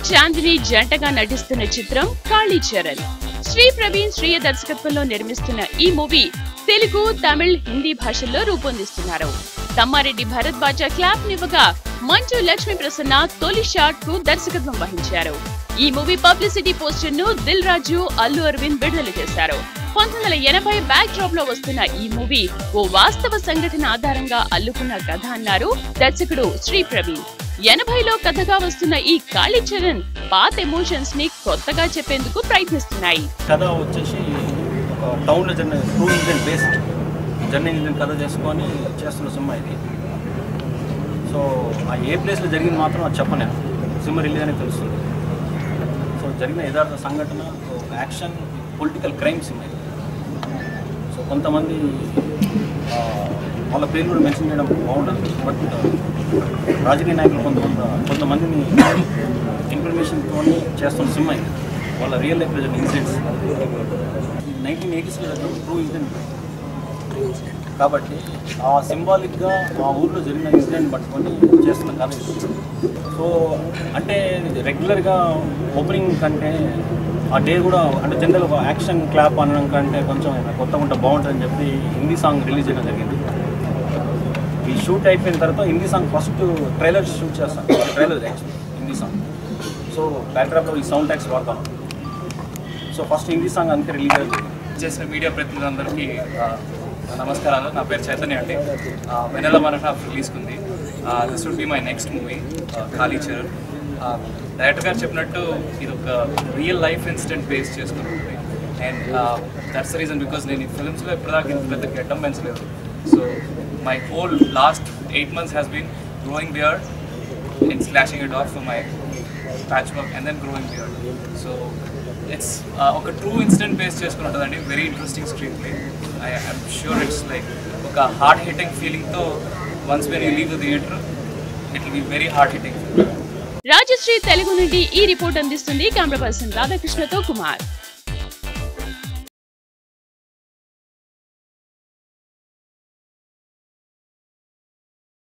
చాందిని జంటగా నటిస్తున్న చిత్రం కాళీచరణ్ శ్రీ ప్రవీణ్ శ్రీయ దర్శకత్వంలో నిర్మిస్తున్న ఈ మూవీ తెలుగు తమిళ్ హిందీ భాషల్లో రూపొందిస్తున్నారు తమ్మారెడ్డి భరత్ బాజా క్లాప్ నివ్వగా మంచు లక్ష్మీ ప్రసన్న తొలి షాట్ కు దర్శకత్వం వహించారు ఈ మూవీ పబ్లిసిటీ పోస్టర్ ను దిల్ రాజు అల్లు అరవింద్ విడుదల చేశారు పంతొమ్మిది వందల ఎనభై బ్యాక్ డ్రాప్ లో వస్తున్న ఈ మూవీ ఓ వాస్తవ సంఘటన ఆధారంగా అల్లుకున్న కథ అన్నారు దర్శకుడు శ్రీ ప్రవీణ్ ఎనభైలో కథగా వస్తున్న ఈ కాళీచరణ్ పాత ఎమోషన్స్ ని కొత్తగా చెప్పేందుకు ప్రయత్నిస్తున్నాయి కథ వచ్చేసి ఒక టౌన్లో జరిగిన true incident based journey incident కథ చేసుకొని చేస్తున్న సినిమా ఇది సో ఆ ఏ ప్లేస్లో జరిగింది మాత్రం అది చెప్పలేను సినిమా రిలీజ్ అని తెలుస్తుంది సో జరిగిన యథార్థ సంఘటన యాక్షన్ పొలిటికల్ క్రైమ్ సినిమా ఇది సో కొంతమంది ఆ, వాళ్ళ పేరు కూడా మెన్షన్ చేయడం బాగుండదు బట్ రాజకీయ నాయకులు కొంతమంది కొంతమందిని ఇన్ఫర్మేషన్తో చేస్తున్న సినిమా ఇది వాళ్ళ రియల్ లైఫ్ జరిగిన ఇన్సిడెంట్స్ నైన్టీన్ ఎయిటీస్లో జరిగిన ట్రూ ఇన్సిడెంట్ కాబట్టి ఆ సింబాలిక్గా ఆ ఊర్లో జరిగిన ఇన్సిడెంట్ పట్టుకొని చేస్తున్న కథ ఇది. సో అంటే రెగ్యులర్గా ఓపెనింగ్ కంటే ఆ డే కూడా అంటే జనరల్ ఒక యాక్షన్ క్లాప్ అనడం కంటే కొంచెం కొత్తగా ఉంటే బాగుంటుందని చెప్పి హిందీ సాంగ్ రిలీజ్ చేయడం జరిగింది ఈ షూట్ అయిపోయిన తర్వాత Hindi song first trailer shoot చేస్తాం trailer actually Hindi song so బ్యాక్డ్రాప్లో ఈ సౌండ్ ట్యాక్స్ వాడతాం సో ఫస్ట్ హిందీ సాంగ్ అంతే రిలీజ్ అవుతుంది చేసిన మీడియా ప్రతినిధులందరికీ ఆ, నమస్కారాలు నా పేరు చైతన్య అండి ఆ, వెనెల వన్ అండ్ హాఫ్ రిలీజ్కుంది this would be my next movie Kali Charan director గారు చెప్పినట్టు ఇది ఒక రియల్ లైఫ్ ఇన్సిడెంట్ బేస్ చేసుకున్న movie and that's reason because నేను ఈ ఫిల్మ్స్లో ఇప్పటిదాకా ఇంత పెద్ద గెట్టం పెంచలేదు so my whole last eight months has been growing beard and slashing it off for my patch work and then growing beard so it's ఒక ట్రూ ఇన్సిడెంట్ బేస్ చేసుకుని ఉంటుందండి very interesting screen play I I'm sure it's like ఒక heart hitting ఫీలింగ్తో once when you leave the theatre it will be very heart hitting Rajshri Telugu నుండి ఈ report అందిస్తుంది camera person రాధాకృష్ణతో Kumar